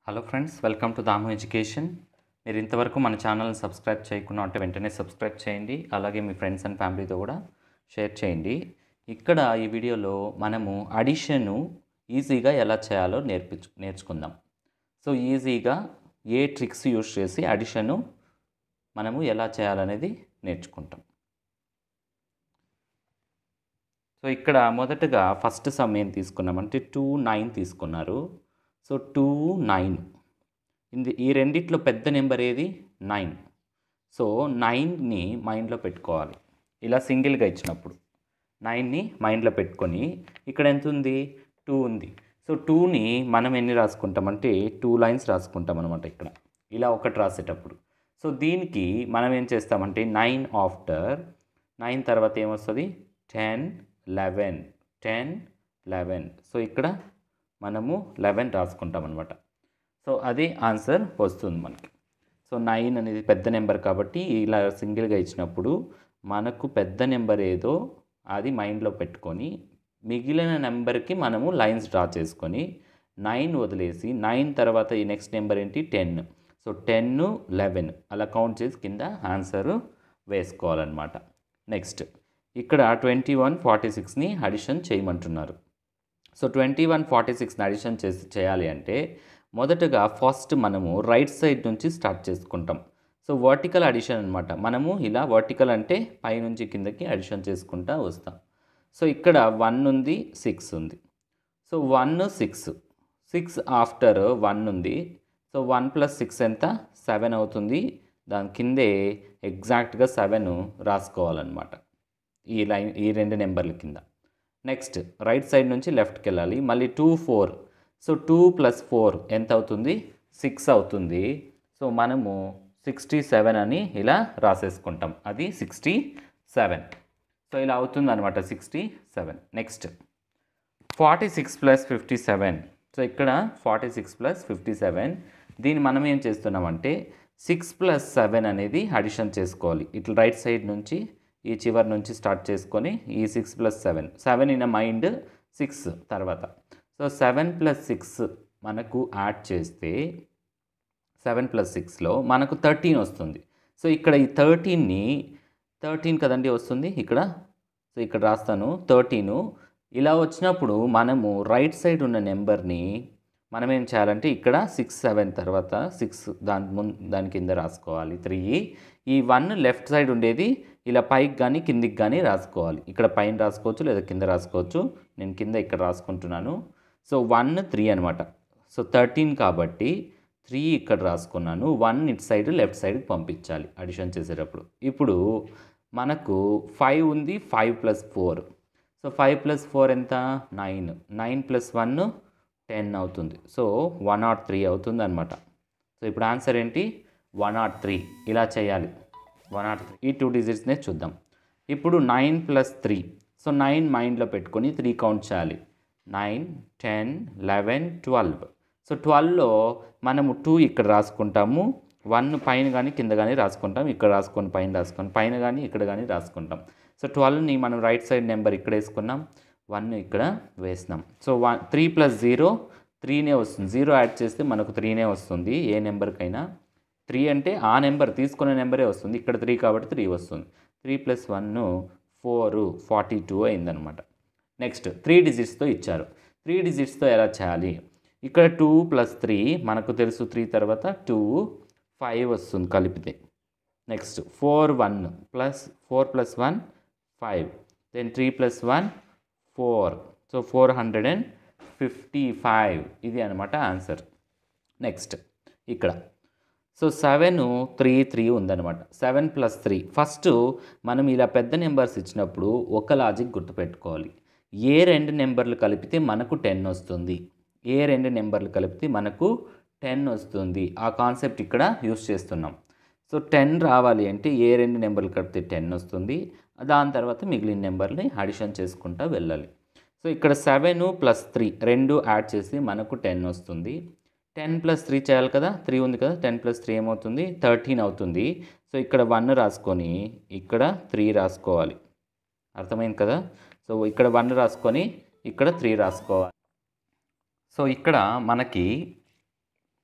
hello friends welcome to Damu education మీరు ఇంతవరకు మన ఛానల్ని సబ్స్క్రైబ్ చేయకుండా ఉంటే వెంటనే సబ్స్క్రైబ్ చేయండి అలాగే మీ ఫ్రెండ్స్ అండ్ ఫ్యామిలీతో కూడా షేర్ చేయండి ఇక్కడ ఈ వీడియోలో మనము అడిషను ఈజీగా ఎలా చేయాలో నేర్పించు నేర్చుకుందాం సో ఈజీగా ఏ ట్రిక్స్ యూస్ చేసి అడిషను మనము ఎలా చేయాలనేది నేర్చుకుంటాం సో ఇక్కడ మొదటగా ఫస్ట్ సమ్ ఏం తీసుకున్నామంటే టూ నైన్ తీసుకున్నారు సో టూ నైన్ ఇది ఈ రెండిట్లో పెద్ద నెంబర్ ఏది నైన్ సో నైన్ని మైండ్లో పెట్టుకోవాలి ఇలా సింగిల్గా ఇచ్చినప్పుడు నైన్ని మైండ్లో పెట్టుకొని ఇక్కడ ఎంత ఉంది టూ ఉంది సో టూని మనం ఎన్ని రాసుకుంటామంటే టూ లైన్స్ రాసుకుంటాం అనమాట ఇక్కడ ఇలా ఒకటి రాసేటప్పుడు సో దీనికి మనం ఏం చేస్తామంటే నైన్ ఆఫ్టర్ నైన్ తర్వాత ఏమొస్తుంది ten eleven ten eleven so ఇక్కడ మనము లెవెన్ రాసుకుంటాం అనమాట సో అది ఆన్సర్ వస్తుంది మనకి సో నైన్ అనేది పెద్ద నెంబర్ కాబట్టి ఇలా సింగిల్గా ఇచ్చినప్పుడు మనకు పెద్ద నెంబర్ ఏదో అది మైండ్లో పెట్టుకొని మిగిలిన నెంబర్కి మనము లైన్స్ డ్రా చేసుకొని నైన్ వదిలేసి నైన్ తర్వాత ఈ నెక్స్ట్ నెంబర్ ఏంటి టెన్ సో టెన్ లెవెన్ అలా కౌంట్ చేసి కింద ఆన్సర్ వేసుకోవాలన్నమాట నెక్స్ట్ ఇక్కడ ట్వంటీ వన్ ఫార్టీ సిక్స్ని అడిషన్ చేయమంటున్నారు సో ట్వంటీ వన్ ఫార్టీ సిక్స్ని అడిషన్ చేసి చేయాలి అంటే మొదటగా ఫస్ట్ మనము రైట్ సైడ్ నుంచి స్టార్ట్ చేసుకుంటాం సో వర్టికల్ అడిషన్ అనమాట మనము ఇలా వర్టికల్ అంటే పైనుంచి కిందకి అడిషన్ చేసుకుంటా వస్తాం సో ఇక్కడ వన్ ఉంది సిక్స్ ఉంది so one six six after one ఉంది సో వన్ ప్లస్ సిక్స్ ఎంత సెవెన్ అవుతుంది దాని కిందే ఎగ్జాక్ట్గా సెవెన్ రాసుకోవాలన్నమాట ఈ లైన్ ఈ రెండు నెంబర్ల కింద నెక్స్ట్ రైట్ సైడ్ నుంచి లెఫ్ట్కి వెళ్ళాలి మళ్ళీ two four so two plus four ఎంత అవుతుంది సిక్స్ అవుతుంది సో మనము సిక్స్టీ సెవెన్ అని ఇలా రాసేసుకుంటాం అది సిక్స్టీ సెవెన్ సో ఇలా అవుతుంది అనమాట sixty seven next forty six plus fifty seven so ఇక్కడ forty six plus fifty seven దీన్ని మనం ఏం చేస్తున్నామంటే సిక్స్ ప్లస్ సెవెన్ అనేది అడిషన్ చేసుకోవాలి ఇట్లా రైట్ సైడ్ నుంచి ఈ చివరి నుంచి స్టార్ట్ చేసుకొని ఈ six plus seven seven in mind six తర్వాత సో సెవెన్ ప్లస్ సిక్స్ మనకు యాడ్ చేస్తే సెవెన్ ప్లస్ సిక్స్లో మనకు థర్టీన్ వస్తుంది సో ఇక్కడ ఈ థర్టీన్ని థర్టీన్ కదండి వస్తుంది ఇక్కడ సో ఇక్కడ రాస్తాను థర్టీను ఇలా వచ్చినప్పుడు మనము రైట్ సైడ్ ఉన్న నెంబర్ని మనం ఏం చేయాలంటే ఇక్కడ సిక్స్ సెవెన్ తర్వాత సిక్స్ దాని ముందు దాని కింద రాసుకోవాలి త్రీ ఈ వన్ లెఫ్ట్ సైడ్ ఉండేది ఇలా పైకి కానీ కిందికి కానీ రాసుకోవాలి ఇక్కడ పైన రాసుకోవచ్చు లేదా కింద రాసుకోవచ్చు నేను కింద ఇక్కడ రాసుకుంటున్నాను సో వన్ త్రీ అనమాట సో థర్టీన్ కాబట్టి త్రీ ఇక్కడ రాసుకున్నాను వన్ ఇటు సైడ్ లెఫ్ట్ సైడ్కి పంపించాలి అడిషన్ చేసేటప్పుడు ఇప్పుడు మనకు ఫైవ్ ఉంది five plus four so five plus four ఎంత nine nine plus one ten అవుతుంది సో వన్ నాట్ త్రీ అవుతుంది అనమాట సో ఇప్పుడు ఆన్సర్ ఏంటి వన్ నాట్ త్రీ ఇలా చేయాలి వన్ నాట్ త్రీ ఈ టూ డిజిట్స్నే చూద్దాం ఇప్పుడు nine plus three so nine మైండ్లో పెట్టుకొని త్రీ కౌంట్ చేయాలి nine ten eleven twelve so ట్వెల్వ్లో మనము టూ ఇక్కడ రాసుకుంటాము వన్ పైన కానీ కింద కానీ రాసుకుంటాం ఇక్కడ రాసుకొని పైన రాసుకొని పైన కానీ ఇక్కడ కానీ రాసుకుంటాం సో ట్వెల్వ్ని మనం రైట్ సైడ్ నెంబర్ ఇక్కడ వేసుకున్నాం వన్ ఇక్కడ వేసినాం so one three plus zero త్రీనే వస్తుంది జీరో యాడ్ చేస్తే మనకు త్రీనే వస్తుంది ఏ నెంబర్కైనా త్రీ అంటే ఆ నెంబర్ తీసుకునే నెంబరే వస్తుంది ఇక్కడ త్రీ కాబట్టి త్రీ వస్తుంది three plus one four forty two అయిందనమాట నెక్స్ట్ త్రీ డిజిట్స్తో ఇచ్చారు త్రీ డిజిట్స్తో ఎలా చేయాలి ఇక్కడ టూ ప్లస్ త్రీ మనకు తెలుసు త్రీ తర్వాత టూ ఫైవ్ వస్తుంది కలిపితే next four one plus four plus one five then three plus one four so four hundred and fifty five ఇది అనమాట ఆన్సర్ నెక్స్ట్ ఇక్కడ సో సెవెన్ త్రీ త్రీ ఉందన్నమాట seven plus three first మనం ఇలా పెద్ద numbers ఇచ్చినప్పుడు ఒక లాజిక్ గుర్తుపెట్టుకోవాలి ఏ రెండు నెంబర్లు కలిపితే మనకు టెన్ వస్తుంది ఏ రెండు నెంబర్లు కలిపితే మనకు టెన్ వస్తుంది ఆ కాన్సెప్ట్ ఇక్కడ యూస్ చేస్తున్నాం సో టెన్ రావాలి అంటే ఏ రెండు నెంబర్లు కలిపితే టెన్ వస్తుంది దాని తర్వాత మిగిలిన నెంబర్ని అడిషన్ చేసుకుంటూ వెళ్ళాలి సో ఇక్కడ సెవెన్ ప్లస్ త్రీ రెండు యాడ్ చేసి మనకు టెన్ వస్తుంది టెన్ ప్లస్ త్రీ చేయాలి కదా త్రీ ఉంది కదా టెన్ ప్లస్ త్రీ ఏమవుతుంది థర్టీన్ అవుతుంది సో ఇక్కడ వన్ రాసుకొని ఇక్కడ త్రీ రాసుకోవాలి అర్థమైంది కదా సో ఇక్కడ వన్ రాసుకొని ఇక్కడ త్రీ రాసుకోవాలి సో ఇక్కడ మనకి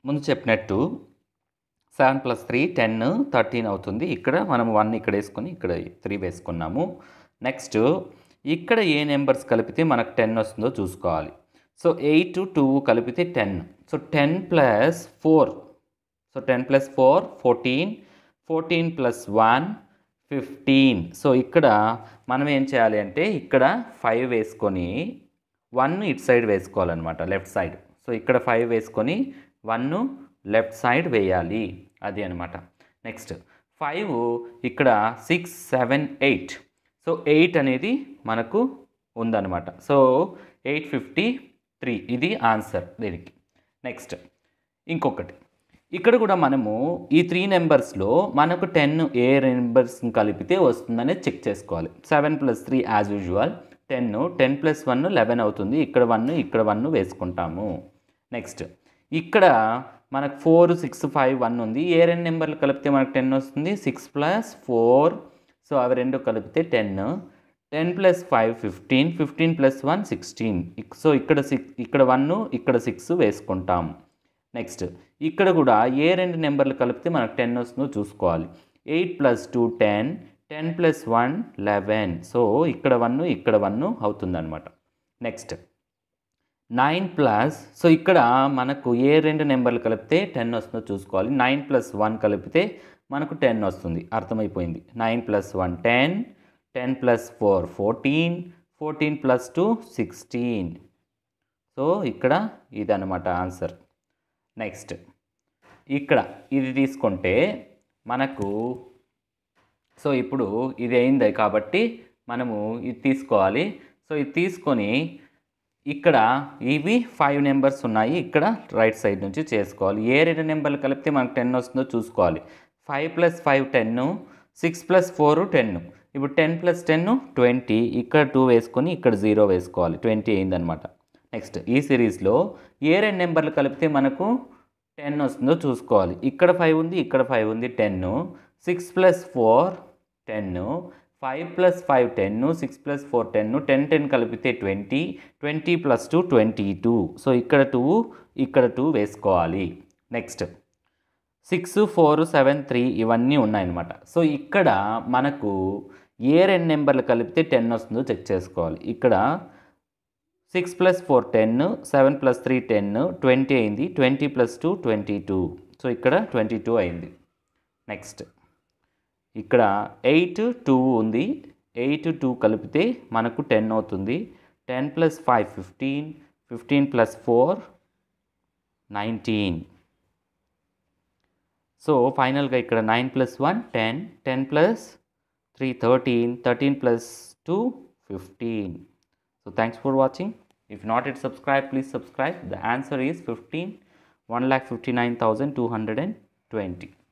ముందు చెప్పినట్టు seven plus three ten thirteen అవుతుంది ఇక్కడ మనం వన్ ఇక్కడ వేసుకొని ఇక్కడ త్రీ వేసుకున్నాము నెక్స్ట్ ఇక్కడ ఏ నెంబర్స్ కలిపితే మనకు టెన్ వస్తుందో చూసుకోవాలి సో ఎయిట్ టూ కలిపితే ten so ten plus four so ten plus four fourteen fourteen plus one fifteen so ఇక్కడ మనం ఏం చేయాలి అంటే ఇక్కడ ఫైవ్ వేసుకొని వన్ ఇటు సైడ్ వేసుకోవాలన్నమాట లెఫ్ట్ సైడ్ సో ఇక్కడ ఫైవ్ వేసుకొని వన్ లెఫ్ట్ సైడ్ వేయాలి అది అనమాట నెక్స్ట్ ఫైవ్ ఇక్కడ six seven eight so eight అనేది మనకు ఉందన్నమాట సో ఎయిట్ ఫిఫ్టీ త్రీ ఇది ఆన్సర్ దీనికి నెక్స్ట్ ఇంకొకటి ఇక్కడ కూడా మనము ఈ త్రీ నెంబర్స్లో మనకు టెన్ ఏ నెంబర్స్ని కలిపితే వస్తుందనే చెక్ చేసుకోవాలి seven plus three as usual ten ten plus one eleven అవుతుంది ఇక్కడ వన్ ఇక్కడ వన్ వేసుకుంటాము నెక్స్ట్ ఇక్కడ మనకు ఫోర్ సిక్స్ ఫైవ్ వన్ ఉంది ఏ రెండు నెంబర్లు కలిపితే మనకు టెన్ వస్తుంది సిక్స్ ప్లస్ ఫోర్ సో అవి రెండు కలిపితే ten ten plus five fifteen fifteen plus one sixteen so ఇక్కడ సిక్స్ ఇక్కడ వన్ ఇక్కడ సిక్స్ వేసుకుంటాం నెక్స్ట్ ఇక్కడ కూడా ఏ రెండు నెంబర్లు కలిపితే మనకు టెన్ వస్తుందో చూసుకోవాలి eight plus two ten ten plus one eleven so ఇక్కడ వన్ ఇక్కడ వన్ అవుతుందన్నమాట నెక్స్ట్ నైన్ ప్లస్ సో ఇక్కడ మనకు ఏ రెండు నెంబర్లు కలిపితే టెన్ వస్తుందో చూసుకోవాలి నైన్ ప్లస్ వన్ కలిపితే మనకు టెన్ వస్తుంది అర్థమైపోయింది nine plus one ten ten plus four fourteen fourteen plus two sixteen so ఇక్కడ ఇదన్నమాట ఆన్సర్ నెక్స్ట్ ఇక్కడ ఇది తీసుకుంటే మనకు సో ఇప్పుడు ఇది అయింది కాబట్టి మనము ఇది తీసుకోవాలి సో ఇది తీసుకొని ఇక్కడ ఇవి ఫైవ్ నెంబర్స్ ఉన్నాయి ఇక్కడ రైట్ సైడ్ నుంచి చేసుకోవాలి ఏ రెండు నెంబర్లు కలిపితే మనకు టెన్ వస్తుందో చూసుకోవాలి five plus five ten six plus four ten ఇప్పుడు టెన్ ప్లస్ టెన్ ట్వంటీ ఇక్కడ టూ వేసుకొని ఇక్కడ జీరో వేసుకోవాలి ట్వంటీ అయిందనమాట నెక్స్ట్ ఈ సిరీస్లో ఏ రెండు నెంబర్లు కలిపితే మనకు టెన్ వస్తుందో చూసుకోవాలి ఇక్కడ ఫైవ్ ఉంది ఇక్కడ ఫైవ్ ఉంది ten six plus four ten five plus five ten six plus four ten ten ten కలిపితే twenty twenty plus two twenty two so ఇక్కడ టూ ఇక్కడ టూ వేసుకోవాలి next six four seven three ఇవన్నీ ఉన్నాయన్నమాట so ఇక్కడ మనకు ఏ రెండు నెంబర్లు కలిపితే టెన్ వస్తుందో చెక్ చేసుకోవాలి ఇక్కడ six plus four ten seven plus three ten twenty అయింది twenty plus two twenty two so ఇక్కడ ట్వంటీ టూ అయింది నెక్స్ట్ ఇక్కడ ఎయిట్ టూ ఉంది ఎయిట్ టూ కలిపితే మనకు టెన్ అవుతుంది ten plus five fifteen fifteen plus four nineteen so ఫైనల్గా ఇక్కడ nine plus one ten ten plus three thirteen thirteen plus two fifteen so thanks for watching if not it subscribe please subscribe the answer is fifteen one lakh fifty nine thousand two hundred and twenty